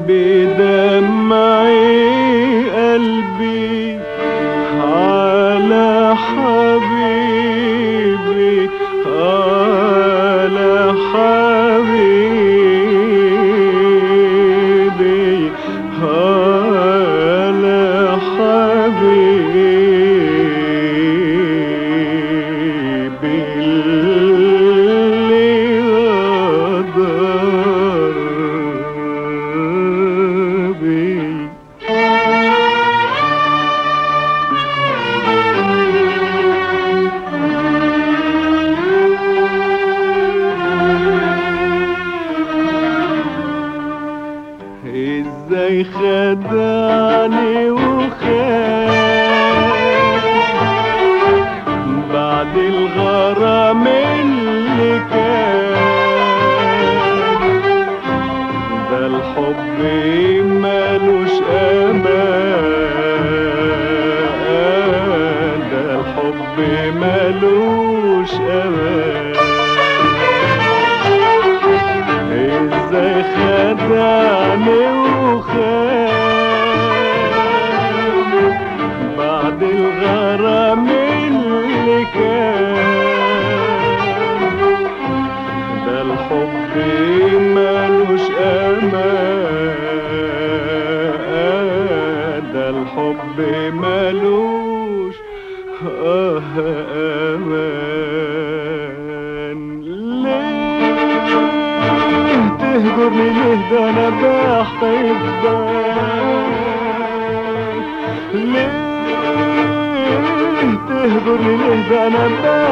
بدمعي قلبي على حبيبي على حبيبي على حبيبي اللي غدر بي ازاي خدعني وخان بعد الغرام اللي كان ده الحب مالوش امان ده الحب مالوش امان ازاي خدعني وخان بعد الغرام اللي كان ده الحب مالوش امان ده الحب مالوش آه امان ليه تهجرني ليه ده انا بحبك ليه تهجرني ليه ده انا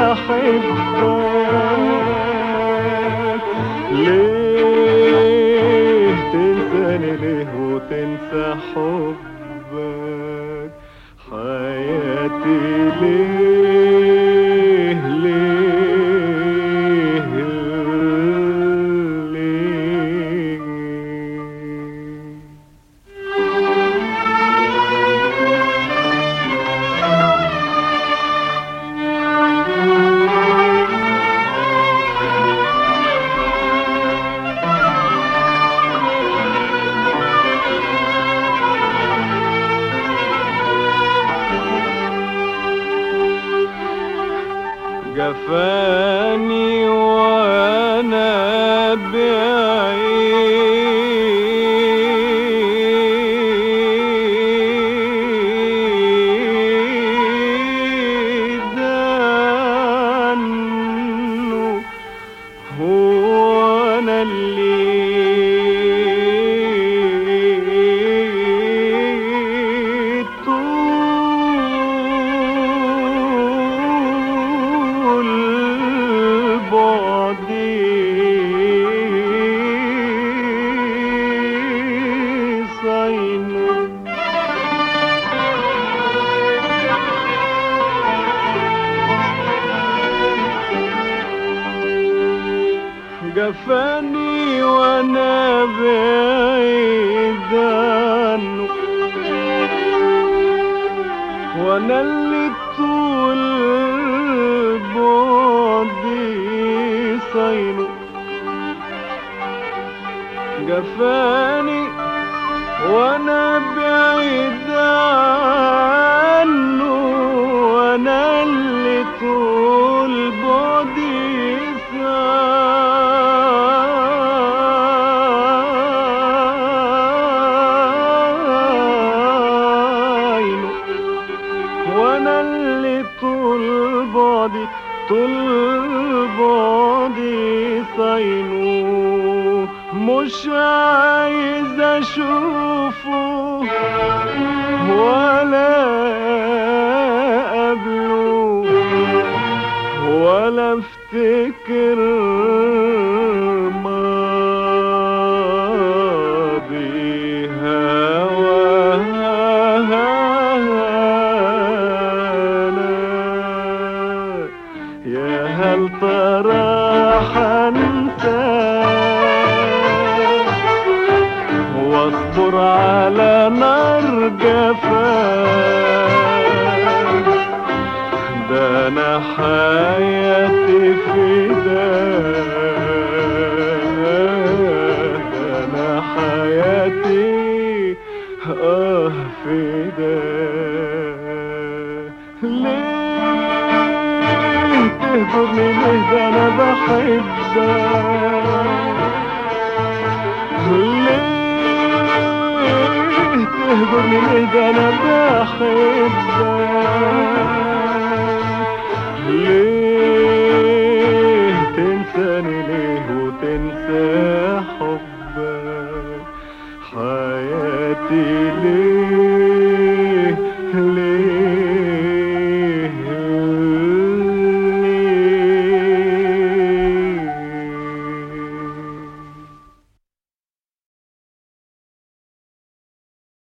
بحبك ليه تنساني ليه وتنسى حبك حياتي ليه ليه ليه جفاني وانا بعيد عنه هو انا اللي طول بعدي صينه جفاني وانا بعيد عنه وانا اللي طول بعدي صينه جفاني وانا بعيد عنه وانا اللي طول بعدي صاينه وانا اللي طول بعدي طول بعدي صينه مش عايز اشوفه ولا قبله ولا افتكر ماضي هوانا يا هل ترى حنساك واصبر على نار جفاك ده انا حياتي فداك ده انا حياتي حياتي اه فداك ليه تهجرني ليه ده انا بحبك ليه تهجرني ليه ده انا بحبك ليه